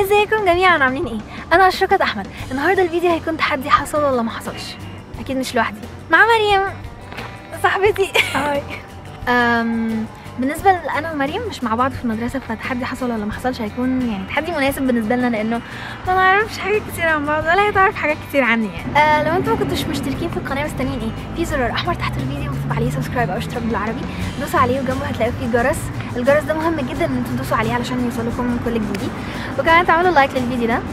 ازيكم جميعا عاملين ايه انا اشرقت احمد النهارده الفيديو هيكون تحدي حصل ولا ما حصلش اكيد مش لوحدي مع مريم صاحبتي هاي أم بالنسبة لأنا ومريم مش مع بعض في المدرسة فتحدي حصل ولا ما حصلش هيكون يعني تحدي مناسب بالنسبة لنا لأنه ما نعرفش حاجات كتير عن بعض ولا هي تعرف حاجات كتير عني يعني آه لو انتوا ما كنتوش مشتركين في القناة مستنيين ايه في زرار أحمر تحت الفيديو مكتوب عليه سبسكرايب أو اشتراك بالعربي دوسوا عليه وجنبه هتلاقوا فيه جرس الجرس ده مهم جدا ان انتوا تدوسوا عليه علشان يوصلكم كل جديد وكمان تعملوا لايك للفيديو ده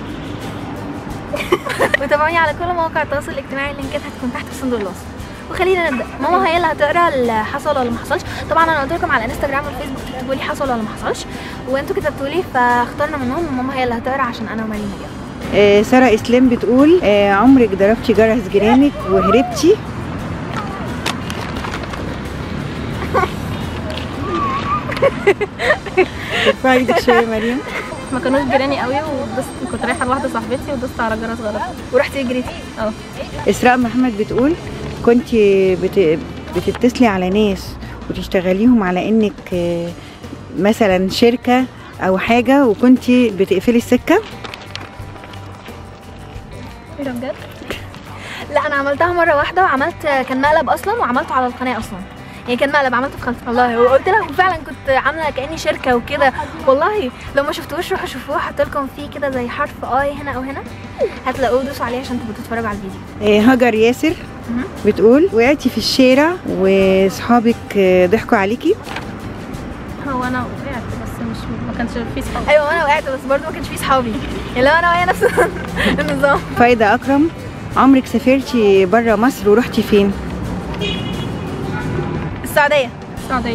وتابعوني على كل مواقع التواصل الاجتماعي اللينكات هتكون تحت في صندوق الوصف وخلينا نبدا ماما هي اللي هتقرا اللي حصل ولا ما حصلش طبعا انا قلت لكم على الانستجرام والفيسبوك تكتبوا لي حصل ولا ما حصلش وانتوا كتبتوا لي فاخترنا منهم وماما هي اللي هتقرا عشان انا ومريم اليوم آه، سارة إسلام بتقول آه، عمرك ضربتي جرس جيرانك وهربتي ارفعي ايدك شوية يا مريم ما كانوش جيراني قوي ودست كنت رايحه لواحده صاحبتي ودست على جرس غلط ورحتي جريتي اه إسراء محمد بتقول كنت بت... بتتصلي على ناس وتشتغليهم على إنك آه، مثلا شركة أو حاجة وكنت بتقفلي السكة ايه ده بجد؟ لا انا عملتها مره واحده وعملت كان مقلب اصلا وعملته على القناه اصلا يعني كان مقلب عملته في خالتي والله وقلت لها وفعلا كنت عامله كاني شركه وكده والله لو ما شفتوش روحوا شوفوه هحط لكم فيه كده زي حرف اي هنا او هنا هتلاقوه دوسوا عليه عشان تبقوا تتفرجوا على الفيديو آه، هاجر ياسر مهم. بتقول وقعتي في الشارع وصحابك آه، ضحكوا عليكي هو انا وقعت بس مش ما كانش في صحاب ايوه انا وقعت بس برضه ما كانش فيه صحابي يعني لو انا وهي نفس النظام فايدة أكرم عمرك سافرتي برا مصر ورحتي فين؟ السعوديه السعوديه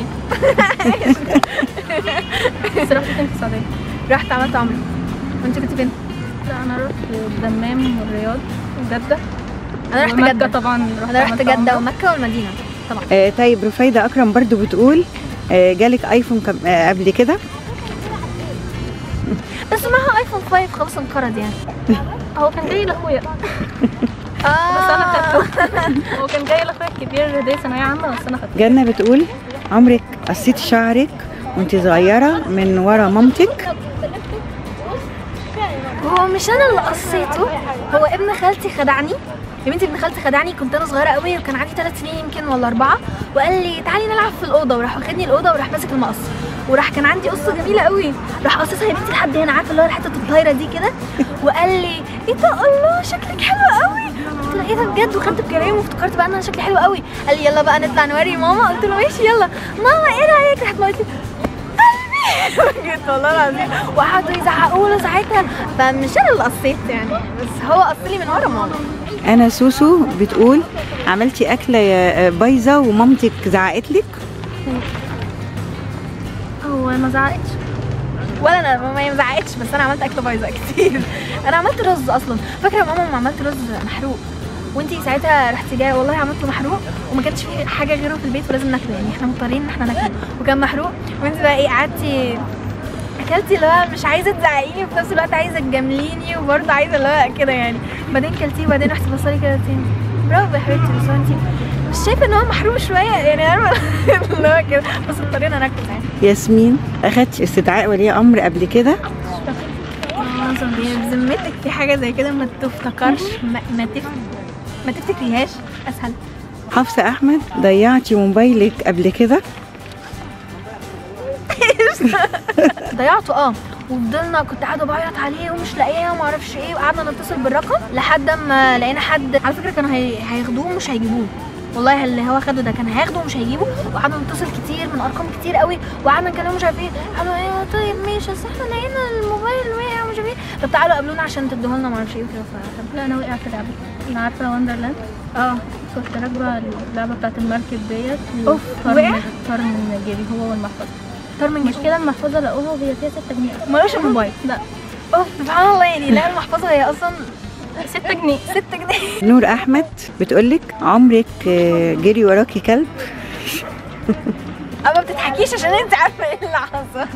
بس رحت فين في السعوديه؟ رحت عملت عمره وانت كنت فين؟ لا انا رحت الدمام والرياض وجده انا رحت ومكة جده طبعا رحت انا رحت عملت جده عمرة. ومكه والمدينه طبعا آه طيب رفايدة أكرم برضو بتقول آه جالك ايفون كم آه قبل كده بس معاها ايفون 5 خلاص انقرض يعني هو كان جاي لاخويا اه بس انا خدته هو كان جاي لاخويا الكبير هديه ثانويه عامه بس انا خدته جنة بتقول عمرك قصيتي شعرك وانت صغيرة من ورا مامتك هو مش انا اللي قصيته هو ابن خالتي خدعني يا بنتي ابن خالتي خدعني كنت انا صغيره قوي وكان عندي ثلاث سنين يمكن ولا اربعه وقال لي تعالي نلعب في الاوضه وراح واخدني الاوضه وراح ماسك المقص وراح كان عندي قصه جميله قوي راح قصصها يا بنتي لحد هنا عارفه اللي هو الحته الطايره دي كده وقال لي ايه ده الله شكلك حلو قوي قلت له ايه ده بجد وخدت بكلامي وافتكرت بقى ان انا شكلي حلو قوي قال لي يلا بقى نطلع نوري ماما قلت له ماشي يلا ماما ايه رايك راحت قالت لي بجد والله العظيم وقعدوا يزعقوا له ساعتها فمش انا اللي قصيت يعني بس هو قص لي من ورا ماما انا سوسو بتقول عملتي اكله يا- آه، بايظه ومامتك زعقت لك هو ما زعقتش ولا انا ماما هي ما زعقتش بس انا عملت اكل بايظه كتير انا عملت رز اصلا فاكره يا ماما لما عملت رز محروق وانتي ساعتها رحتي جايه والله عملته محروق وما كانش في حاجه غيره في البيت ولازم ناكله يعني احنا مضطرين ان احنا ناكله وكان محروق وانت بقى ايه قعدتي اكلتي اللي هو مش عايزه تزعقيني وفي نفس الوقت عايزه تجامليني وبرضه عايزه اللي هو كده يعني بعدين كلتيه وبعدين رحتي بصلي كده تاني برافو يا حبيبتي بس هو انتي مش شايفه ان هو محروق شويه يعني عارفه اللي هو كده بس اضطرينا ناكله يعني ياسمين اخدتي استدعاء ولي امر قبل كده اه صدقني بذمتك في حاجه زي كده ما تفتكرش ما, ما, تف... ما تفتكريهاش اسهل حفصه احمد ضيعتي موبايلك قبل كده ضيعته اه وفضلنا كنت قاعده بعيط عليه ومش لاقيه وما اعرفش ايه وقعدنا نتصل بالرقم لحد ما لقينا حد على فكره كانوا هي... هياخدوه ومش هيجيبوه والله اللي هو خده ده كان هياخده ومش هيجيبه وقعدنا نتصل كتير من ارقام كتير قوي وقعدنا نكلمه مش عارف ايه قالوا ايه طيب ماشي اصل احنا لقينا الموبايل وقع ومش عارف ايه طب تعالوا قابلونا عشان تدوه لنا ما اعرفش ايه وكده ف- لا انا وقعت في لعبه انا عارفه وندرلاند اه كنت راكبه اللعبه بتاعت المركب ديت أوف، طار وقع؟ من طار من جيبي هو والمحفظه طار من جيبه المشكله المحفظه لقوها وهي فيها 6 جنيه ملوش الموبايل لا اوف سبحان الله يعني لا المحفظه هي اصلا 6 جنيه 6 جنيه نور احمد بتقولك عمرك آه، جري وراكي كلب أه ما بتضحكيش عشان انت عارفه ايه اللي حصل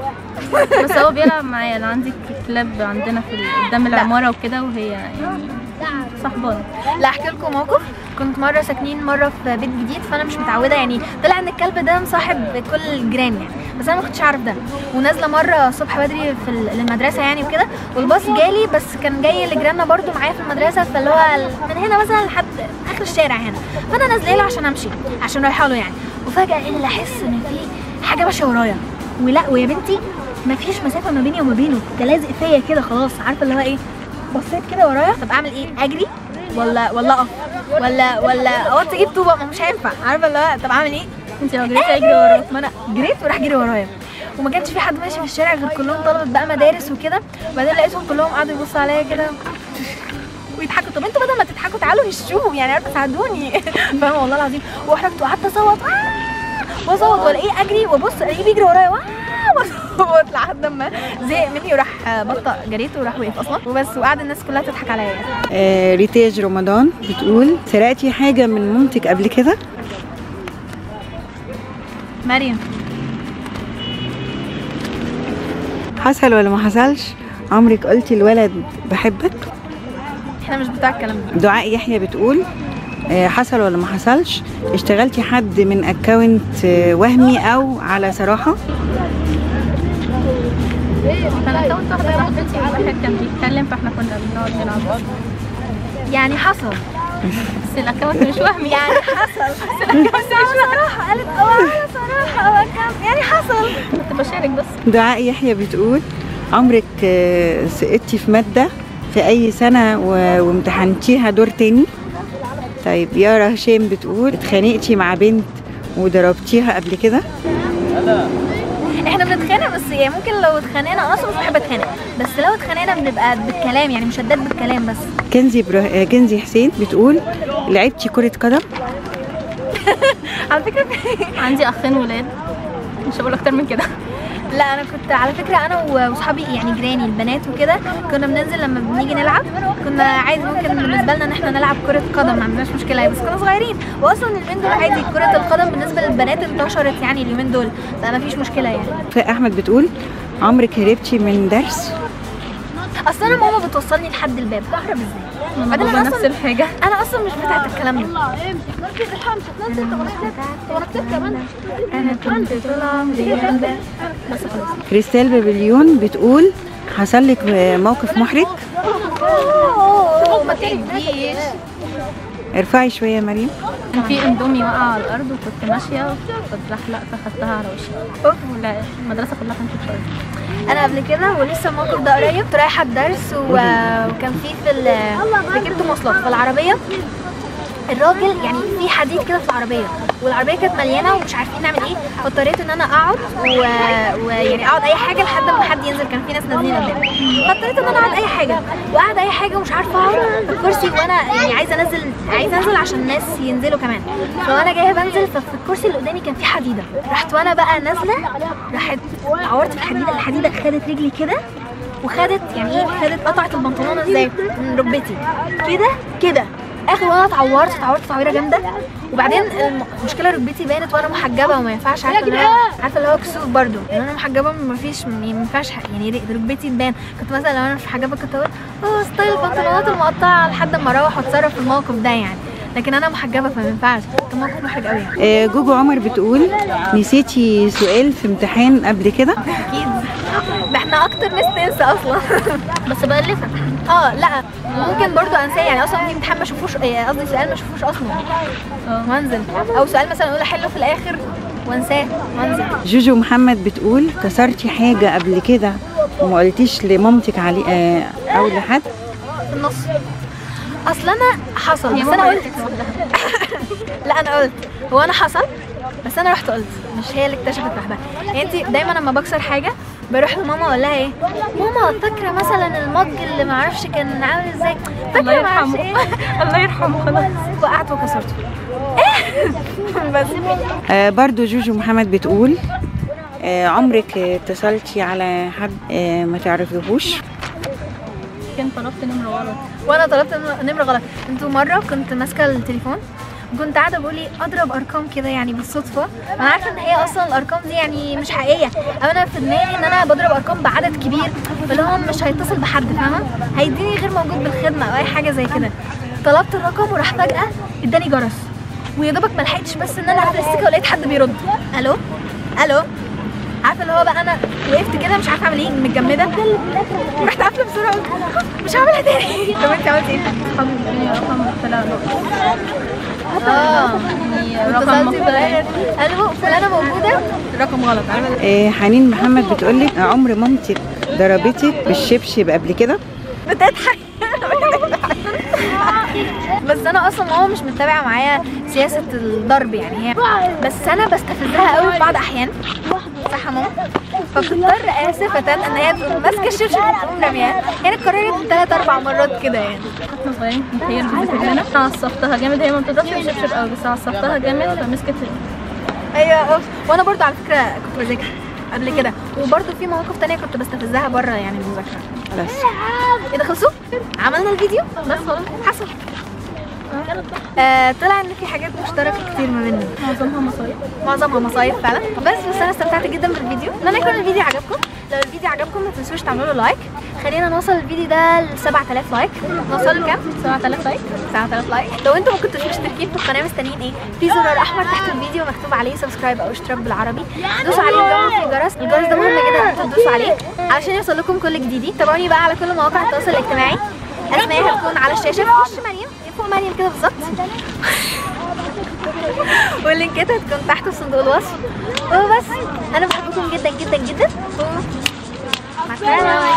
بس هو بيلعب معايا انا عندي كلاب عندنا في ال- قدام العماره وكده وهي يعني صاحبانه لا احكي لكم موقف كنت مره ساكنين مره في بيت جديد فانا مش متعوده يعني طلع ان الكلب ده مصاحب كل الجيران يعني بس انا ما كنتش عارف ده ونازله مره الصبح بدري في ال- المدرسه يعني وكده والباص جالي بس كان جاي لجيراننا برضو معايا في المدرسه فاللي هو ال- من هنا مثلا لحد اخر الشارع هنا فانا نازله له عشان امشي عشان رايحه له يعني وفجاه ايه اللي احس ان في حاجه ماشيه ورايا ولا ويا بنتي ما فيش مسافه ما بيني وما بينه ده لازق فيا كده خلاص عارفه اللي هو ايه بصيت كده ورايا طب اعمل ايه اجري ولا ولا اقف ولا ولا اوطي اجيب طوبه ما مش هينفع عارفه اللي هو طب اعمل ايه انت لو جريتي اجري وراك ما انا جريت وراح جري ورايا وما كانش في حد ماشي في الشارع غير كلهم طلبه بقى مدارس وكده وبعدين لقيتهم كلهم قعدوا يبصوا عليا كده ويضحكوا طب انتوا بدل ما تضحكوا تعالوا هشوه يعني عارفه ساعدوني فاهمه والله العظيم واحرجت وقعدت اصوت آه! واصوت والاقيه اجري وابص الاقيه بيجري ورايا آه! واصوت لحد ما زهق مني وراح آه، بطأ جريت وراح وقف اصلا وبس وقعد الناس كلها تضحك عليا يعني. آه، ريتاج رمضان بتقول سرقتي حاجة من مامتك قبل كده مريم حصل ولا ما حصلش عمرك قلتي الولد بحبك احنا مش بتاع الكلام ده دعاء يحيى بتقول آه، حصل ولا ما حصلش اشتغلتي حد من اكونت وهمي او على صراحة انا كونت واحده صاحبتي واحد كان بيتكلم فاحنا كنا بنقعد نلعب يعني حصل بس الاكونت مش وهمي يعني حصل بس مش صراحة قالت اه على صراحة اه كان يعني حصل كنت بشارك بس دعاء يحيى بتقول عمرك آه، سقطتي في مادة في أي سنة و- وامتحنتيها دور تاني طيب يارا هشام بتقول اتخانقتي مع بنت وضربتيها قبل كده احنا بنتخانق بس يعني ممكن لو اتخانقنا انا اصلا مش بحب اتخانق بس لو اتخانقنا بنبقى بالكلام يعني مشدات بالكلام بس كنزي برا... آه، كنزي حسين بتقول لعبتي كرة قدم على فكرة عندي اخين ولاد مش هقول اكتر من كده لا انا كنت على فكرة انا واصحابي يعني جيراني البنات وكده كنا بننزل لما بنيجي نلعب كنا عادي ممكن بالنسبة لنا ان احنا نلعب كرة قدم ما عندناش مشكلة يعني بس كنا صغيرين واصلا اليومين دول عادي كرة القدم بالنسبة للبنات انتشرت يعني اليومين دول فما فيش مشكلة يعني وفاء أحمد بتقول عمرك هربتي من درس اصل انا ماما بتوصلني لحد الباب ههرب ازاي انا بعدين بابا أنا نفس أصلاً- الحاجه انا اصلا مش بتاعت الكلام ده انا كنت طول عمري جنبك بس خلاص كريستال بابليون بتقول حصل لك موقف محرج أوه، ما تهديش ارفعي شوية يا مريم كان في اندومي وقع على الارض وكنت ماشيه فاتزحلقت فخدتها على وشي أوف. لا المدرسه كلها كانت بتشوف انا قبل كده ولسه الموقف ده قريب كنت رايحه الدرس و... وكان في في ال... ركبت مواصلات فالعربيه الراجل يعني في حديد كده في العربيه والعربيه كانت مليانه ومش عارفين نعمل ايه فاضطريت ان انا اقعد و- ويعني اقعد اي حاجه لحد ما حد ينزل كان في ناس نازلين قدامي فاضطريت ان انا اقعد اي حاجه وقاعد اي حاجه ومش عارفه اقعد في الكرسي وانا يعني عايزه انزل عايزه انزل عشان الناس ينزلوا كمان فانا جايه بنزل ففي الكرسي اللي قدامي كان في حديده رحت وانا بقى نازله راحت عورت في الحديده الحديده خدت رجلي كده وخدت يعني ايه خدت قطعت البنطلون ازاي من ركبتي كده كده اخر وانا اتعورت اتعورت تعويره جامده وبعدين الم- المشكله ركبتي بانت وانا محجبه وما ينفعش عارفه اللي هو عارفه اللي هو كسوف برضو لان انا محجبه ما فيش ما ينفعش ح- يعني رك- ركبتي تبان كنت مثلا لو انا مش محجبه كنت اقول اه ستايل البنطلونات المقطعه لحد ما اروح واتصرف في الموقف ده يعني لكن انا محجبه فما ينفعش كان موقف محرج قوي يعني آه، جوجو عمر بتقول نسيتي سؤال في امتحان قبل كده اكيد ده احنا اكتر ناس تنسى اصلا بس بألفك اه لا ممكن برضو انساه يعني اصلا في امتحان ما اشوفوش إيه، قصدي سؤال ما اشوفوش اصلا وانزل او سؤال مثلا اقول احله في الاخر وانساه وانزل جوجو محمد بتقول كسرتي حاجة قبل كده وما قلتيش لمامتك علي آه، او لحد في النص اصل انا حصل هي بس انا ماما قلت لا انا قلت هو انا حصل بس انا رحت قلت مش هي اللي اكتشفت لوحدها يعني انت دايما لما بكسر حاجه بروح لماما اقول لها ايه ماما فاكره مثلا المج اللي معرفش كان عامل ازاي الله فاكره معرفش يرحمه ايه الله يرحمه خلاص وقعت وكسرته بس آه، برضو جوجو محمد بتقول آه، عمرك آه، اتصلتي على حد آه، ما تعرفيهوش كان طلبت نمره غلط وانا طلبت نم- نمره غلط انتوا مره كنت ماسكه التليفون كنت قاعده بقول ايه اضرب ارقام كده يعني بالصدفه انا عارفه ان هي اصلا الارقام دي يعني مش حقيقيه او انا في دماغي ان انا بضرب ارقام بعدد كبير فاللي هو مش هيتصل بحد فاهمه هيديني غير موجود بالخدمه او اي حاجه زي كده طلبت الرقم وراح فجاه اداني جرس ويا دوبك ما لحقتش بس ان انا اقفل السكه ولقيت حد بيرد الو الو عارفه اللي هو بقى انا وقفت كده مش عارفه اعمل ايه متجمده رحت قافله بسرعه قلت مش هعملها تاني طب انت عملتي ايه؟ رقم الدنيا رقم طلع له اه يعني رقم اتصلتي مختلف بالاخر الو فلانه موجوده رقم غلط عامل آه، حنين محمد بتقولك عمر مامتك ضربتك بالشبشب قبل كده بتضحك بس انا اصلا ماما مش متابعه معايا سياسه الضرب يعني هي بس انا بستفزها قوي في بعض احيان صح يا ماما فبتضطر اسفه ان هي تقوم ماسكه الشبشب وتقوم رميها يعني اتكررت ثلاث اربع مرات كده يعني واحنا صغيرين كانت هي اللي بتذاكر لنا عصبتها جامد هي ما بتضربش بالشبشب قوي بس عصبتها جامد فمسكت ايوه أوف. وانا برضو على فكره كنت بذاكر قبل كده وبرضو في مواقف تانية كنت بستفزها بره يعني المذاكره خلاص ايه ده خلصوا عملنا الفيديو بس خلاص حصل آه طلع ان في حاجات مشتركه كتير ما بيننا معظمها مصايب معظمها مصايب فعلا بس بس انا استمتعت جدا بالفيديو اتمنى يكون الفيديو عجبكم لو الفيديو عجبكم ما تنسوش تعملوا له لايك خلينا نوصل الفيديو ده ل 7000 لايك نوصل لكام 7000 لايك 7000 لايك لو انتم ما كنتوش مشتركين في القناه مستنيين ايه في زرار احمر تحت الفيديو مكتوب عليه سبسكرايب او اشتراك بالعربي دوسوا عليه وجنبه في الجرس الجرس ده مهم جدا ان انتم تدوسوا عليه علشان يوصل لكم كل جديد تابعوني بقى على كل مواقع التواصل الاجتماعي اسمائي هتكون على الشاشه في وش مريم فوق مريم كده بالظبط واللينكات هتكون تحت في صندوق الوصف وبس انا بحبكم جدا جدا جدا مع السلامه